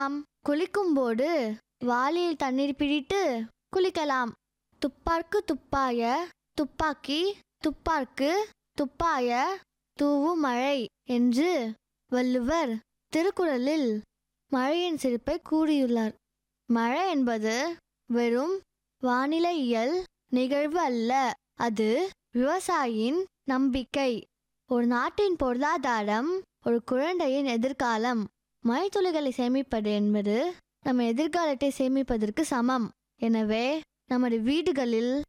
ஆம் குளிக்கும்போது வாளியில் தண்ணீர் பிடித்து குளிக்கலாம் துப்பார்க்கு துப்பாய துப்பாக்கி துப்பார்க்கு துப்பாய தூவும் மழை என்று வள்ளுவர் திருக்குறளில் மழையின் சிறப்பை கூறியுள்ளார் மழை என்பது வெறும் வானிலையியல் நிகழ்வு அல்ல அது விவசாயியின் நம்பிக்கை ஒரு நாட்டின் பொருளாதாரம் ஒரு குழந்தையின் எதிர்காலம் மழைத்துளிகளை சேமிப்பது என்பது நம்ம எதிர்காலத்தை சேமிப்பதற்கு சமம் எனவே நமது வீடுகளில்